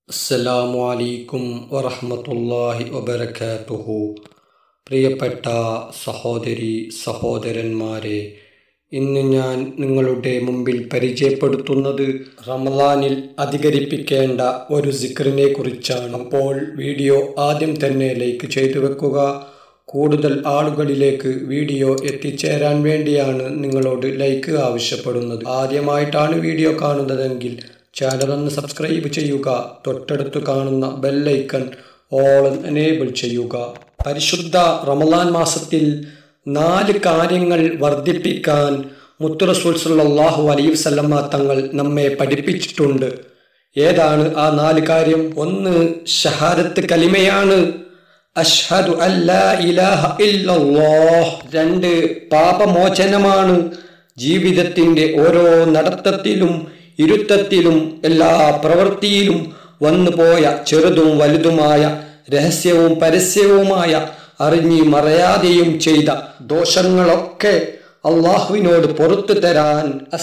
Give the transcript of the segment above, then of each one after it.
അസ്സലാമു അലൈക്കും വറഹ്മത്തുള്ളാഹി വബറകാതുഹു പ്രിയപ്പെട്ട സഹോദരി സഹോദരന്മാരെ ഇന്ന് ഞാൻ നിങ്ങളുടെ മുമ്പിൽ പരിചയപ്പെടുത്തുന്നത് റമദാനിൽ അധികരിപ്പിക്കേണ്ട ഒരു സിക്റിനെ കുറിച്ചാണ് അപ്പോൾ വീഡിയോ ആദ്യം തന്നെ ലൈക്ക് ചെയ്തു വെക്കുക കൂടുതൽ ആളുകളിലേക്ക് വീഡിയോ എത്തിച്ചേരാൻ വേണ്ടിയാണ് നിങ്ങളോട് ലൈക്ക് ആവശ്യപ്പെടുന്നത് ആദ്യമായിട്ടാണ് വീഡിയോ കാണുന്നതെങ്കിൽ ചാനൽ ഒന്ന് സബ്സ്ക്രൈബ് ചെയ്യുക തൊട്ടടുത്ത് കാണുന്ന ബെല്ലൈക്കൺ ഓൾ എനേബിൾ ചെയ്യുക പരിശുദ്ധ റമദാൻ മാസത്തിൽ നാല് കാര്യങ്ങൾ വർദ്ധിപ്പിക്കാൻ മുത്തുറസൂൽ സല്ലല്ലാഹു അലൈഹി വസല്ലമ തങ്ങൾ നമ്മെ പഠിപ്പിച്ചിട്ടുണ്ട് ഏതാണ് ആ നാല് കാര്യം ഒന്ന് ഷഹാദത്ത് കലിമയാണ് അഷ്ഹദു അല്ലാ ഇലാഹ ഇല്ലല്ലാഹ് രണ്ട് പാപമോചനമാണ് ജീവിതത്തിന്റെ ഓരോ നടത്തത്തിലും ഇരുത്തത്തിലും എല്ലാ പ്രവൃത്തിയിലും വന്നുപോയ ചെറുതും വലുതുമായ രഹസ്യവും പരസ്യവുമായ അറിഞ്ഞി മറയാതെയും ചെയ്ത ദോഷങ്ങളൊക്കെ അള്ളാഹുവിനോട് പുറത്തു തരാൻ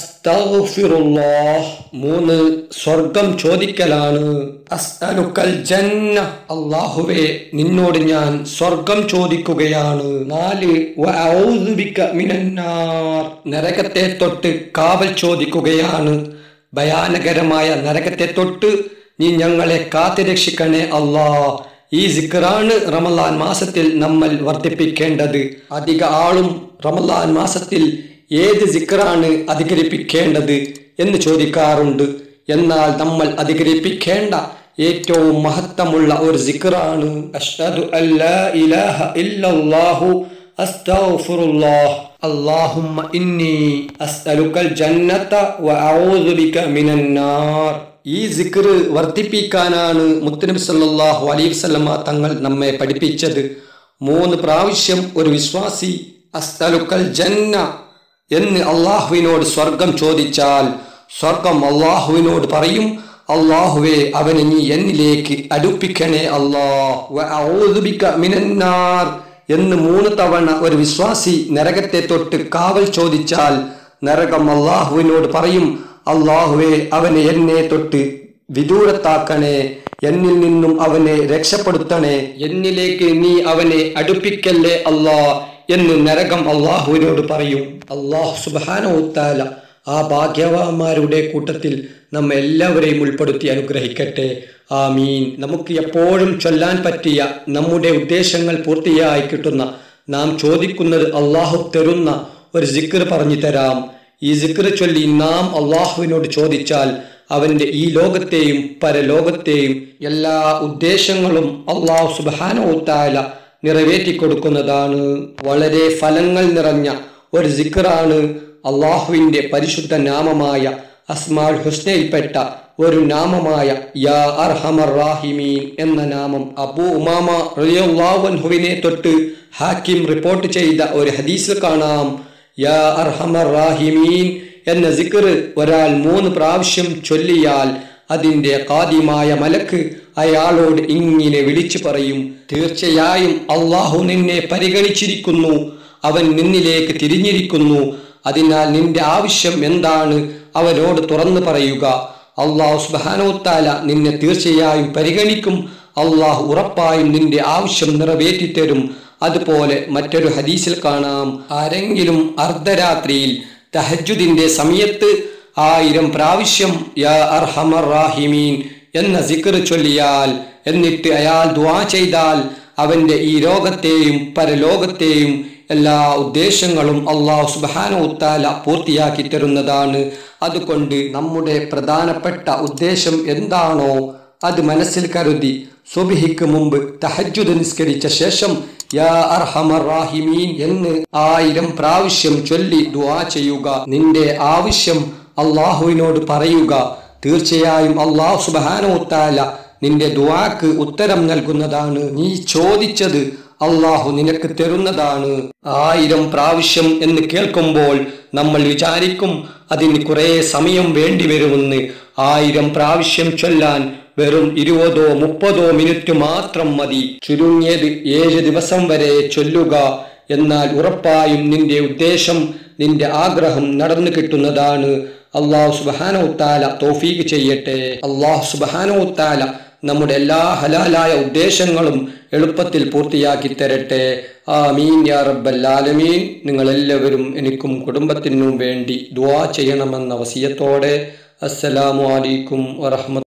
അസ്തഗ്ഫിറുല്ലാഹ് മൂന്ന് സ്വർഗം ചോദിക്കലാണ് അസ്അലുക്കൽ ജന്ന അള്ളാഹുവേ നിന്നോട് ഞാൻ സ്വർഗം ചോദിക്കുകയാണ് നാല് വഅഊദു ബിക മിനന്നാർ നരകത്തെ തൊട്ട് കാവൽ ചോദിക്കുകയാണ് ഭയാനകരമായ നരകത്തെ തൊട്ട് നീ ഞങ്ങളെ കാത്തുരക്ഷിക്കണേ അല്ലാ ഈ സിക്കറാണ് റമലാൻ മാസത്തിൽ നമ്മൾ വർദ്ധിപ്പിക്കേണ്ടത് അധിക ആളും റമലാൻ മാസത്തിൽ ഏത് സിക്കറാണ് അധികരിപ്പിക്കേണ്ടത് എന്ന് ചോദിക്കാറുണ്ട് എന്നാൽ നമ്മൾ അധികരിപ്പിക്കേണ്ട ഏറ്റവും മഹത്വമുള്ള ഒരു സിക്കറാണ് അഷ്ഹദു അല്ലാ ഇലാഹ ഇല്ലല്ലാഹു അസ്തഗ്ഫിറുല്ലാഹ് اللهم إني أسألك الجنة وأعوذ بك من النار ഈ സിക്ർ വർദ്ധിപ്പിക്കാനാണ് മുത്തനബി സല്ലല്ലാഹു അലൈഹി വസല്ലമ തങ്ങൾ നമ്മെ പഠിപ്പിച്ചത് മൂന്ന് പ്രാവശ്യം ഒരു വിശ്വാസി അസ്തലുക്കൽ ജന്ന എന്ന് അള്ളാഹുവിനോട് സ്വർഗം ചോദിച്ചാൽ സ്വർഗം അള്ളാഹുവിനോട് പറയും അള്ളാഹുവെ അവനെ നീ എന്നിലേക്ക് അടുപ്പിക്കണേ അള്ളാഹ് എന്ന് മൂന്ന് തവണ ഒരു വിശ്വാസി നരകത്തെ തൊട്ട് കാവൽ ചോദിച്ചാൽ നരകം അള്ളാഹുവിനോട് പറയും അള്ളാഹുവെ അവനെ എന്നെ തൊട്ട് വിദൂരത്താക്കണേ എന്നിൽ നിന്നും അവനെ രക്ഷപ്പെടുത്തണേ എന്നിലേക്ക് നീ അവനെ അടുപ്പിക്കല്ലേ അല്ലാ എന്ന് നരകം അള്ളാഹുവിനോട് പറയും അള്ളാഹു സുബാനോത്താല ആ ഭാഗ്യവാന്മാരുടെ കൂട്ടത്തിൽ നമ്മെ എല്ലാവരെയും ഉൾപ്പെടുത്തി അനുഗ്രഹിക്കട്ടെ ആമീൻ നമുക്ക് എപ്പോഴും ചൊല്ലാൻ പറ്റിയ നമ്മുടെ ഉദ്ദേശങ്ങൾ പൂർത്തിയായി കിട്ടുന്ന നാം ചോദിക്കുന്നത് അള്ളാഹു തരുന്ന ഒരു സിക്കർ പറഞ്ഞു തരാം ഈ സിക്കർ ചൊല്ലി നാം അള്ളാഹുവിനോട് ചോദിച്ചാൽ അവന്റെ ഈ ലോകത്തെയും പരലോകത്തെയും എല്ലാ ഉദ്ദേശങ്ങളും അള്ളാഹു സുബാനോത്താല നിറവേറ്റി കൊടുക്കുന്നതാണ് വളരെ ഫലങ്ങൾ നിറഞ്ഞ ഒരു സിക്കറാണ് അള്ളാഹുവിന്റെ പരിശുദ്ധ നാമമായ അസ്മാൽ ഹുസ്നയിൽപ്പെട്ട ഒരു നാമമായ യാ അർഹമർ റാഹിമീൻ എന്ന നാമം അബൂ ഉമാമ റളിയല്ലാഹുവിനെ തൊട്ട് ഹാക്കിം റിപ്പോർട്ട് ചെയ്ത ഒരു ഹദീസിൽ കാണാം യാ അർഹമർ റാഹിമീൻ എന്ന സിക്കർ ഒരാൾ മൂന്ന് പ്രാവശ്യം ചൊല്ലിയാൽ അതിന്റെ കാദ്യമായ മലക്ക് അയാളോട് ഇങ്ങനെ വിളിച്ചു പറയും തീർച്ചയായും അള്ളാഹു നിന്നെ പരിഗണിച്ചിരിക്കുന്നു അവൻ നിന്നിലേക്ക് തിരിഞ്ഞിരിക്കുന്നു അതിനാൽ നിന്റെ ആവശ്യം എന്താണ് അവനോട് തുറന്നു പറയുക അള്ളാഹു സുബാനോത്താല നിന്നെ തീർച്ചയായും പരിഗണിക്കും അള്ളാഹു ഉറപ്പായും നിന്റെ ആവശ്യം നിറവേറ്റിത്തരും അതുപോലെ മറ്റൊരു ഹദീസിൽ കാണാം ആരെങ്കിലും അർദ്ധരാത്രിയിൽ തഹജുദിന്റെ സമയത്ത് ആയിരം പ്രാവശ്യം യാ അർഹമർ റാഹിമീൻ എന്ന സിക്കർ ചൊല്ലിയാൽ എന്നിട്ട് അയാൾ ദ്വാ ചെയ്താൽ അവന്റെ ഈ ലോകത്തെയും പരലോകത്തെയും എല്ലാ ഉദ്ദേശങ്ങളും അള്ളാഹു സുബാന ഉത്താല പൂർത്തിയാക്കി തരുന്നതാണ് അതുകൊണ്ട് നമ്മുടെ പ്രധാനപ്പെട്ട ഉദ്ദേശം എന്താണോ അത് മനസ്സിൽ കരുതി സുബിഹിക്ക് മുമ്പ് തഹജുദ് നിസ്കരിച്ച ശേഷം യാ അർഹമർ റാഹിമീൻ എന്ന് ആയിരം പ്രാവശ്യം ചൊല്ലി ദുആ ചെയ്യുക നിന്റെ ആവശ്യം അള്ളാഹുവിനോട് പറയുക തീർച്ചയായും അള്ളാഹു സുബാനോത്താല നിന്റെ ദുആക്ക് ഉത്തരം നൽകുന്നതാണ് നീ ചോദിച്ചത് അള്ളാഹു നിനക്ക് തരുന്നതാണ് ആയിരം പ്രാവശ്യം എന്ന് കേൾക്കുമ്പോൾ നമ്മൾ വിചാരിക്കും അതിന് കുറെ സമയം വേണ്ടി വരുമെന്ന് ആയിരം പ്രാവശ്യം ചൊല്ലാൻ വെറും ഇരുപതോ മുപ്പതോ മിനിറ്റ് മാത്രം മതി ചുരുങ്ങിയത് ഏഴ് ദിവസം വരെ ചൊല്ലുക എന്നാൽ ഉറപ്പായും നിന്റെ ഉദ്ദേശം നിന്റെ ആഗ്രഹം നടന്നു കിട്ടുന്നതാണ് അള്ളാഹു സുബാനോത്താല തോഫീക്ക് ചെയ്യട്ടെ അള്ളാഹു സുബാനോത്താല നമ്മുടെ എല്ലാ ഹലാലായ ഉദ്ദേശങ്ങളും എളുപ്പത്തിൽ പൂർത്തിയാക്കി തരട്ടെ ആമീൻ യാ റബ്ബൽ ആലമീൻ നിങ്ങളെല്ലാവരും എനിക്കും കുടുംബത്തിനും വേണ്ടി ദുആ ചെയ്യണമെന്ന വസിയത്തോടെ അസ്സലാമു അലൈക്കും വറഹ്മ